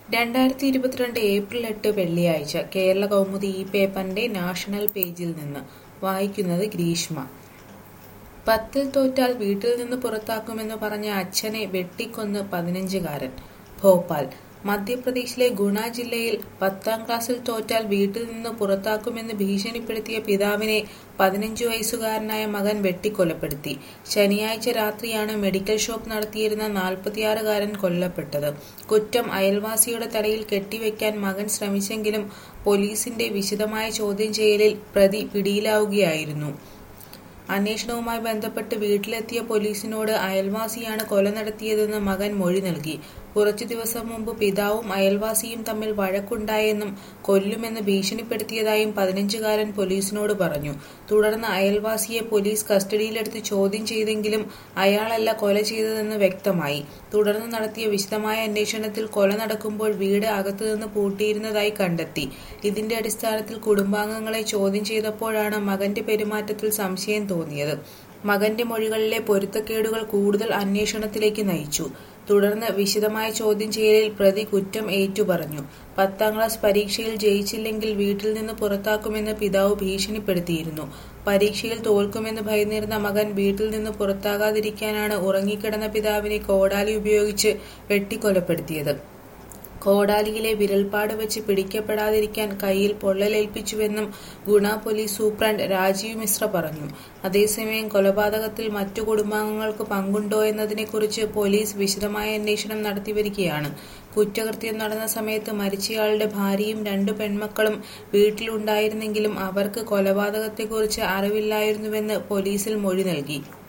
രണ്ടായിരത്തി ഇരുപത്തിരണ്ട് ഏപ്രിൽ എട്ട് വെള്ളിയാഴ്ച കേരള കൗമുദി ഈ പേപ്പറിന്റെ നാഷണൽ പേജിൽ നിന്ന് വായിക്കുന്നത് ഗ്രീഷ്മ പത്തിൽ തോറ്റാൽ വീട്ടിൽ നിന്ന് പുറത്താക്കുമെന്ന് പറഞ്ഞ അച്ഛനെ വെട്ടിക്കൊന്ന് പതിനഞ്ചുകാരൻ ഭോപ്പാൽ മധ്യപ്രദേശിലെ ഗുണ ജില്ലയിൽ പത്താം ക്ലാസ്സിൽ തോറ്റാൽ വീട്ടിൽ നിന്ന് പുറത്താക്കുമെന്ന് ഭീഷണിപ്പെടുത്തിയ പിതാവിനെ പതിനഞ്ചു വയസ്സുകാരനായ മകൻ വെട്ടിക്കൊലപ്പെടുത്തി ശനിയാഴ്ച രാത്രിയാണ് മെഡിക്കൽ ഷോപ്പ് നടത്തിയിരുന്ന നാൽപ്പത്തിയാറുകാരൻ കൊല്ലപ്പെട്ടത് കുറ്റം അയൽവാസിയുടെ തലയിൽ കെട്ടിവെക്കാൻ മകൻ ശ്രമിച്ചെങ്കിലും പോലീസിന്റെ വിശദമായ ചോദ്യം ചെയ്യലിൽ പ്രതി പിടിയിലാവുകയായിരുന്നു അന്വേഷണവുമായി ബന്ധപ്പെട്ട് വീട്ടിലെത്തിയ പോലീസിനോട് അയൽവാസിയാണ് കൊല നടത്തിയതെന്ന് മകൻ മൊഴി നൽകി കുറച്ചു ദിവസം മുമ്പ് പിതാവും അയൽവാസിയും തമ്മിൽ വഴക്കുണ്ടായെന്നും കൊല്ലുമെന്ന് ഭീഷണിപ്പെടുത്തിയതായും പതിനഞ്ചുകാരൻ പോലീസിനോട് പറഞ്ഞു തുടർന്ന് അയൽവാസിയെ പോലീസ് കസ്റ്റഡിയിലെടുത്ത് ചോദ്യം ചെയ്തെങ്കിലും അയാളല്ല കൊല ചെയ്തതെന്ന് വ്യക്തമായി തുടർന്ന് നടത്തിയ വിശദമായ അന്വേഷണത്തിൽ കൊല നടക്കുമ്പോൾ വീട് അകത്തുനിന്ന് പൂട്ടിയിരുന്നതായി കണ്ടെത്തി ഇതിന്റെ അടിസ്ഥാനത്തിൽ കുടുംബാംഗങ്ങളെ ചോദ്യം ചെയ്തപ്പോഴാണ് മകന്റെ പെരുമാറ്റത്തിൽ സംശയം തോന്നിയത് മകന്റെ മൊഴികളിലെ പൊരുത്തക്കേടുകൾ കൂടുതൽ അന്വേഷണത്തിലേക്ക് നയിച്ചു തുടർന്ന് വിശദമായ ചോദ്യം ചെയ്യലിൽ പ്രതി കുറ്റം ഏറ്റുപറഞ്ഞു പത്താം ക്ലാസ് പരീക്ഷയിൽ ജയിച്ചില്ലെങ്കിൽ വീട്ടിൽ നിന്ന് പുറത്താക്കുമെന്ന് പിതാവ് ഭീഷണിപ്പെടുത്തിയിരുന്നു പരീക്ഷയിൽ തോൽക്കുമെന്ന് ഭയന്നിരുന്ന മകൻ വീട്ടിൽ നിന്ന് പുറത്താകാതിരിക്കാനാണ് ഉറങ്ങിക്കിടന്ന പിതാവിനെ കോടാലി ഉപയോഗിച്ച് വെട്ടിക്കൊലപ്പെടുത്തിയത് കോടാലിയിലെ വിരൽപ്പാട് വെച്ച് പിടിക്കപ്പെടാതിരിക്കാൻ കയ്യിൽ പൊള്ളലേൽപ്പിച്ചുവെന്നും ഗുണ പോലീസ് സൂപ്രണ്ട് രാജീവ് മിശ്ര പറഞ്ഞു അതേസമയം കൊലപാതകത്തിൽ മറ്റു കുടുംബാംഗങ്ങൾക്ക് പങ്കുണ്ടോ എന്നതിനെക്കുറിച്ച് പോലീസ് വിശദമായ അന്വേഷണം നടത്തിവരികയാണ് കുറ്റകൃത്യം നടന്ന സമയത്ത് മരിച്ചയാളുടെ ഭാര്യയും രണ്ടു പെൺമക്കളും വീട്ടിലുണ്ടായിരുന്നെങ്കിലും അവർക്ക് കൊലപാതകത്തെക്കുറിച്ച് അറിവില്ലായിരുന്നുവെന്ന് പോലീസിൽ മൊഴി നൽകി